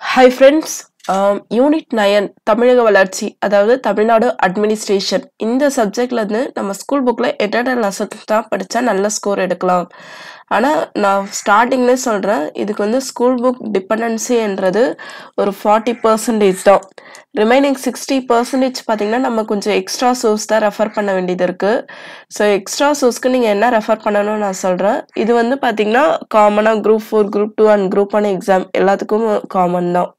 hi friends unit nine தமிழக வளர்ச்சி அதாவது தமிழ்நாடு அட்மினிஸ்ட்ரேஷன் இந்த சப்ஜெக்ட்லேருந்து நம்ம ஸ்கூல் புக்கில் என்னென்ன லெசன்ஸ் தான் படித்தா நல்ல ஸ்கோர் எடுக்கலாம் ஆனால் நான் ஸ்டார்டிங்லேயே சொல்கிறேன் இதுக்கு வந்து ஸ்கூல் புக் டிபெண்டன்சின்றது ஒரு ஃபார்ட்டி பர்சன்டேஜ் தான் ரிமைனிங் சிக்ஸ்டி பர்சன்டேஜ் பார்த்தீங்கன்னா நம்ம கொஞ்சம் எக்ஸ்ட்ரா சோர்ஸ் தான் ரெஃபர் பண்ண வேண்டியது இருக்குது ஸோ எக்ஸ்ட்ரா சோர்ஸ்க்கு நீங்கள் என்ன ரெஃபர் பண்ணணும்னு நான் சொல்கிறேன் இது வந்து பார்த்தீங்கன்னா காமனாக group four group two and group one exam எல்லாத்துக்கும் காமன் தான்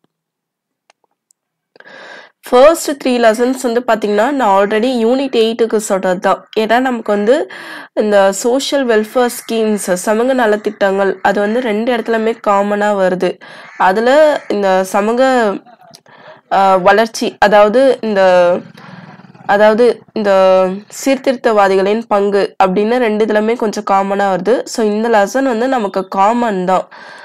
ஃபர்ஸ்ட் த்ரீ லெசன்ஸ் வந்து பார்த்தீங்கன்னா நான் ஆல்ரெடி யூனிட் எயிட்டுக்கு சொல்கிறது தான் ஏன்னா நமக்கு வந்து இந்த சோஷியல் வெல்ஃபேர் ஸ்கீம்ஸ் சமூக நலத்திட்டங்கள் அது வந்து ரெண்டு இடத்துலையுமே காமனாக வருது அதில் இந்த சமூக ஆஹ், வளர்ச்சி அதாவது இந்த அதாவது இந்த சீர்திருத்தவாதிகளின் பங்கு அப்படின்னு ரெண்டு இதுலையுமே கொஞ்சம் காமனாக வருது ஸோ இந்த லெசன் வந்து நமக்கு காமன் தான்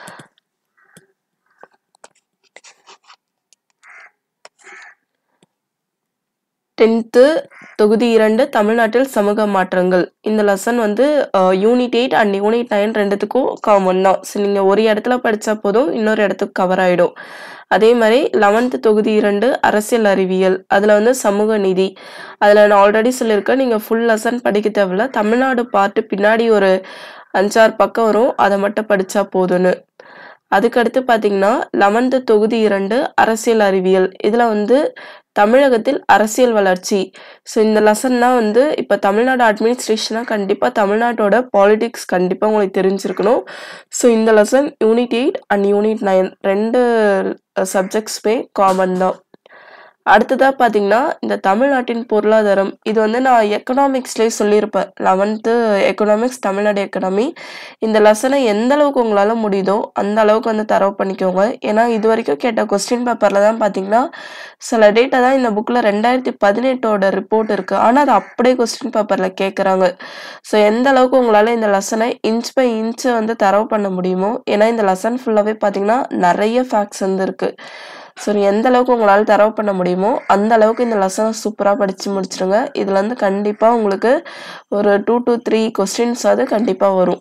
டென்த்து தொகுதி இரண்டு தமிழ்நாட்டில் சமூக மாற்றங்கள் இந்த லெசன் வந்து unit eight and unit nine ரெண்டுத்துக்கும் காமன் தான் ஸோ நீங்கள் ஒரு இடத்துல படித்தா போதும் இன்னொரு இடத்துக்கு கவர் ஆகிடும் அதே மாதிரி லெவன்த்து தொகுதி இரண்டு அரசியல் அறிவியல் அதில் வந்து சமூக நீதி அதில் நான் ஆல்ரெடி சொல்லியிருக்கேன் நீங்கள் ஃபுல் லெசன் படிக்க தேவையில்ல தமிழ்நாடு பார்ட்டு பின்னாடி ஒரு அஞ்சாறு பக்கம் வரும் அதை மட்டும் படித்தா போதும்னு அதுக்கடுத்து பார்த்தீங்கன்னா லெவன்த்து தொகுதி இரண்டு அரசியல் அறிவியல் இதில் வந்து தமிழகத்தில் அரசியல் வளர்ச்சி ஸோ இந்த லெசன்னா வந்து இப்போ தமிழ்நாடு அட்மினிஸ்ட்ரேஷனாக கண்டிப்பாக தமிழ்நாட்டோட பாலிடிக்ஸ் கண்டிப்பாக உங்களுக்கு தெரிஞ்சிருக்கணும் ஸோ இந்த lesson unit eight and unit nine ரெண்டு சப்ஜெக்ட்ஸுமே காமன் தான் அடுத்ததாக பார்த்தீங்கன்னா இந்த தமிழ்நாட்டின் பொருளாதாரம் இது வந்து நான் எக்கனாமிக்ஸ்லேயே சொல்லியிருப்பேன் லெவன்த்து எக்கனாமிக்ஸ் தமிழ்நாடு எக்கனாமி இந்த லெசனை எந்த அளவுக்கு உங்களால் முடியுதோ அந்த அளவுக்கு வந்து தரவு பண்ணிக்கோங்க ஏன்னா இது வரைக்கும் கேட்ட கொஸ்டின் பேப்பரில் தான் பார்த்தீங்கன்னா சில டேட்டா தான் இந்த புக்கில் ரெண்டாயிரத்தி பதினெட்டோட ரிப்போர்ட் இருக்குது ஆனால் அது அப்படியே கொஸ்டின் பேப்பரில் கேட்குறாங்க ஸோ எந்த அளவுக்கு உங்களால் இந்த லெசனை இன்ச் பை இன்ச் வந்து தரவு பண்ண முடியுமோ ஏன்னா இந்த லெசன் ஃபுல்லாகவே பார்த்தீங்கன்னா நிறைய ஃபேக்ட்ஸ் வந்து இருக்குது ஸோ எந்த அளவுக்கு உங்களால் தரவு பண்ண முடியுமோ அந்த அளவுக்கு இந்த லெசனை சூப்பராக படித்து முடிச்சிருங்க இதுல இருந்து கண்டிப்பாக உங்களுக்கு ஒரு டூ to த்ரீ கொஸ்டின்ஸ் அது கண்டிப்பாக வரும்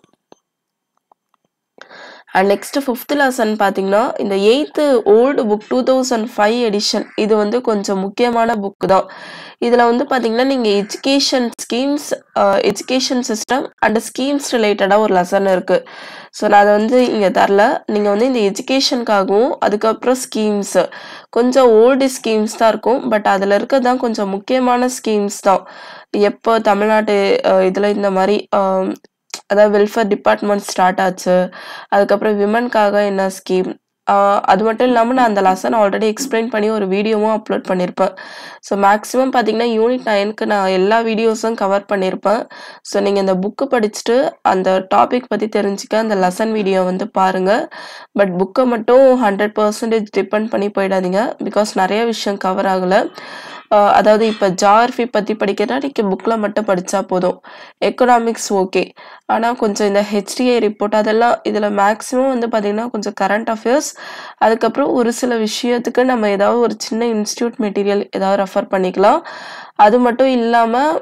அண்ட் நெக்ஸ்ட் ஃபிஃப்த் லெசன் பார்த்தீங்கன்னா இந்த eighth old book two thousand five edition இது வந்து கொஞ்சம் முக்கியமான புக் தான் இதில் வந்து பார்த்தீங்கன்னா நீங்கள் education schemes education system and schemes ரிலேட்டடாக ஒரு லெசன் இருக்குது ஸோ நான் அதை வந்து இங்கே தரல நீங்கள் வந்து இந்த எஜுகேஷனுக்காகவும் அதுக்கப்புறம் ஸ்கீம்ஸ் கொஞ்சம் ஓல்டு ஸ்கீம்ஸ் தான் இருக்கும் பட் அதில் இருக்கிறது தான் கொஞ்சம் முக்கியமான ஸ்கீம்ஸ் தான் எப்போ தமிழ்நாட்டு இதில் இந்த மாதிரி ஆஹ், அதாவது வெல்ஃபேர் டிபார்ட்மெண்ட் ஸ்டார்ட் ஆச்சு அதுக்கப்புறம் விமன்காக என்ன ஸ்கீம் அது மட்டும் இல்லாமல் நான் அந்த லெசன் ஆல்ரெடி எக்ஸ்பிளைன் பண்ணி ஒரு வீடியோவும் அப்லோட் பண்ணியிருப்பேன் ஸோ மேக்ஸிமம் பார்த்தீங்கன்னா யூனிட் நைனுக்கு நான் எல்லா வீடியோஸும் கவர் பண்ணியிருப்பேன் ஸோ நீங்கள் இந்த புக்கு படிச்சுட்டு அந்த டாபிக் பற்றி தெரிஞ்சுக்க அந்த லெசன் வீடியோ வந்து பாருங்கள் பட் புக்கை மட்டும் ஹண்ட்ரட் பர்சன்டேஜ் டிபெண்ட் பண்ணி போயிடாதீங்க பிகாஸ் நிறைய விஷயம் கவர் ஆகலை ஆஹ் அதாவது இப்போ ஜார்ஃபி பற்றி படிக்கிறதா நீங்கள் புக்கில் மட்டும் படித்தா போதும் எக்கனாமிக்ஸ் ஓகே ஆனால் கொஞ்சம் இந்த ஹெச்டிஐ ரிப்போர்ட் அதெல்லாம் இதில் மேக்ஸிமம் வந்து பார்த்திங்கன்னா கொஞ்சம் கரண்ட் அஃபேர்ஸ் அதுக்கப்புறம் ஒரு சில விஷயத்துக்கு நம்ம ஏதாவது ஒரு சின்ன இன்ஸ்டியூட் மெட்டீரியல் ஏதாவது ரெஃபர் பண்ணிக்கலாம் அது மட்டும் இல்லாமல்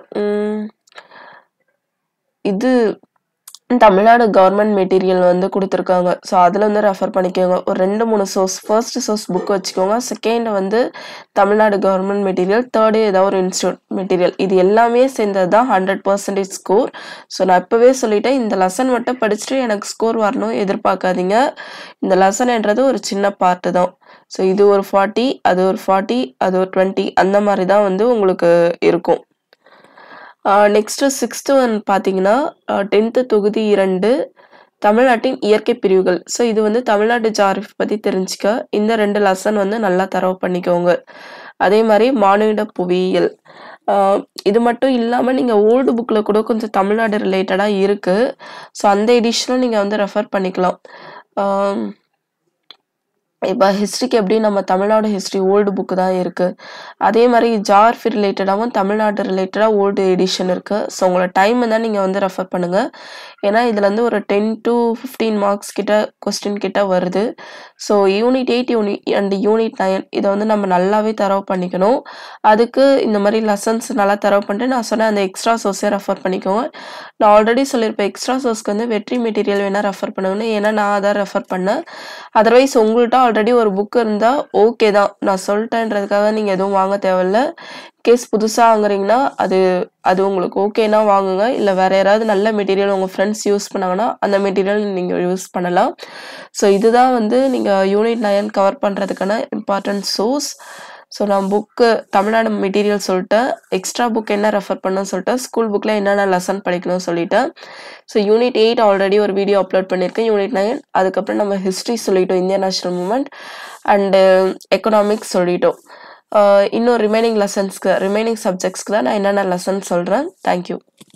இது தமிழ்நாடு கவர்மெண்ட் மெட்டீரியல் வந்து கொடுத்துருக்காங்க ஸோ அதில் வந்து ரெஃபர் பண்ணிக்கோங்க ஒரு ரெண்டு மூணு சோர்ஸ் ஃபர்ஸ்ட் சோர்ஸ் புக் வச்சுக்கோங்க செகண்ட் வந்து தமிழ்நாடு கவர்மெண்ட் மெட்டீரியல் தேர்டு ஏதாவது ஒரு இன்ஸ்டியூட் மெட்டீரியல் இது எல்லாமே சேர்ந்தது தான் ஹண்ட்ரட் பர்சன்டேஜ் ஸ்கோர் ஸோ நான் இப்போவே சொல்லிட்டேன் இந்த லெசன் மட்டும் படிச்சுட்டு எனக்கு ஸ்கோர் வரணும் எதிர்பார்க்காதீங்க இந்த லெசன்ன்றது ஒரு சின்ன பார்ட்டு தான் ஸோ இது ஒரு ஃபார்ட்டி அது ஒரு ஃபார்ட்டி அது ஒரு டுவெண்ட்டி அந்த மாதிரி தான் வந்து உங்களுக்கு இருக்கும் நெக்ஸ்ட்டு சிக்ஸ்த்து ஒன் பார்த்தீங்கன்னா டென்த்து தொகுதி இரண்டு தமிழ்நாட்டின் இயற்கை பிரிவுகள் ஸோ இது வந்து தமிழ்நாட்டு ஜாரிஃப் பற்றி தெரிஞ்சுக்க இந்த ரெண்டு லெசன் வந்து நல்லா தரவு பண்ணிக்கோங்க அதே மாதிரி மானுட புவியியல் ஆஹ் இது மட்டும் இல்லாமல் நீங்கள் ஓல்டு புக்கில் கூட கொஞ்சம் தமிழ்நாடு ரிலேட்டடாக இருக்குது ஸோ அந்த எடிஷனும் நீங்கள் வந்து ரெஃபர் பண்ணிக்கலாம் ஆம், இப்போ ஹிஸ்ட்ரிக்கு எப்படி நம்ம தமிழ்நாடு ஹிஸ்ட்ரி ஓல்டு புக்கு தான் இருக்குது அதே மாதிரி ஜார்ஃபி ரிலேட்டடாகவும் தமிழ்நாடு ரிலேட்டடாக ஓல்டு எடிஷன் இருக்குது ஸோ உங்களோட டைம் தான் நீங்கள் வந்து ரெஃபர் பண்ணுங்கள் ஏன்னா இதுலேருந்து ஒரு டென் டு ஃபிஃப்டீன் மார்க்ஸ் கிட்ட கொஸ்டின் கிட்ட வருது so unit eight unit and unit nine இதை வந்து நம்ம நல்லாவே தரவு பண்ணிக்கணும் அதுக்கு இந்த மாதிரி லெசன்ஸ் நல்லா தரவு பண்ணிட்டு நான் சொன்ன அந்த எக்ஸ்ட்ரா சோர்ஸே ரெஃபர் பண்ணிக்கோங்க நான் ஆல்ரெடி சொல்லியிருப்பேன் எக்ஸ்ட்ரா சோர்ஸ்க்கு வந்து வெற்றி மெட்டீரியல் வேணால் ரெஃபர் பண்ணுங்கன்னு ஏன்னா நான் அதான் ரெஃபர் பண்ணேன் அதர்வைஸ் உங்கள்கிட்ட ஆல்ரெடி ஒரு புக் இருந்தால் ஓகே தான் நான் சொல்லிட்டேன்றதுக்காக நீங்கள் எதுவும் வாங்க தேவையில்ல கேஸ் புதுசாக வாங்குறீங்கன்னா அது அது உங்களுக்கு ஓகேனா வாங்குங்க இல்லை வேறு யாராவது நல்ல மெட்டீரியல் உங்கள் ஃப்ரெண்ட்ஸ் யூஸ் பண்ணாங்கன்னா அந்த மெட்டீரியல் நீங்கள் யூஸ் பண்ணலாம் ஸோ இதுதான் வந்து நீங்கள் யூனிட் நயன் கவர் பண்ணுறதுக்கான இம்பார்ட்டன்ட் சோர்ஸ் ஸோ நான் புக்கு தமிழ்நாடு மெட்டீரியல் சொல்லிட்டேன் எக்ஸ்ட்ரா புக் என்ன ரெஃபர் பண்ணணும்னு சொல்லிட்டு ஸ்கூல் புக்கில் என்னென்ன லெசன் படிக்கணும்னு சொல்லிட்டேன் ஸோ யூனிட் எயிட் ஆல்ரெடி ஒரு வீடியோ அப்லோட் பண்ணியிருக்கேன் யூனிட் நைன் அதுக்கப்புறம் நம்ம ஹிஸ்ட்ரி சொல்லிட்டோம் Indian national movement and economics சொல்லிட்டோம் இன்னும் ரிமைனிங் லெசன்ஸ்க்கு ரிமைனிங் சப்ஜெக்ட்ஸ்க்கு தான் நான் என்னென்ன லெசன் சொல்கிறேன் தேங்க்யூ